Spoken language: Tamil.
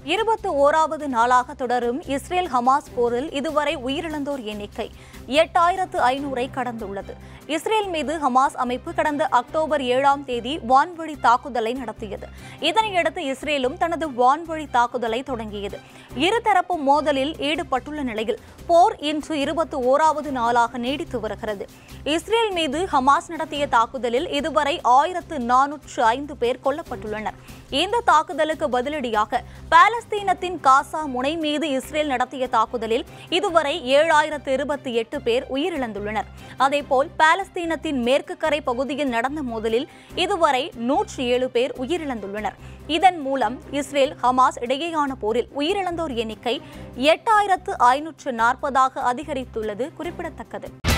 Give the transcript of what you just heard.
இருபத்தி ஓராவது நாளாக தொடரும் இஸ்ரேல் ஹமாஸ் போரில் இதுவரை உயிரிழந்தோர் எண்ணிக்கை எட்டாயிரத்து ஐநூறை கடந்துள்ளது இஸ்ரேல் மீது ஹமாஸ் அமைப்பு கடந்த அக்டோபர் ஏழாம் தேதி வான்வழி தாக்குதலை நடத்தியது இதனையடுத்து இஸ்ரேலும் தனது வான்வழி தாக்குதலை தொடங்கியது இருதரப்பு மோதலில் ஈடுபட்டுள்ள நிலையில் போர் இன்று இருபத்தி ஓராவது நாளாக நீடித்து வருகிறது இஸ்ரேல் மீது ஹமாஸ் நடத்திய தாக்குதலில் இதுவரை ஆயிரத்து நானூற்று ஐந்து பேர் கொல்லப்பட்டுள்ளனர் இந்த தாக்குதலுக்கு பதிலடியாக பாலஸ்தீனத்தின் காசா முனை மீது இஸ்ரேல் நடத்திய தாக்குதலில் இதுவரை ஏழாயிரத்து இருபத்தி எட்டு பேர் உயிரிழந்துள்ளனர் அதேபோல் பாலஸ்தீனத்தின் மேற்கு கரை பகுதியில் நடந்த மோதலில் இதுவரை நூற்றி ஏழு பேர் உயிரிழந்துள்ளனர் இதன் மூலம் இஸ்ரேல் ஹமாஸ் இடையேயான போரில் உயிரிழந்தோர் எண்ணிக்கை எட்டாயிரத்து ஐநூற்று நாற்பதாக அதிகரித்துள்ளது குறிப்பிடத்தக்கது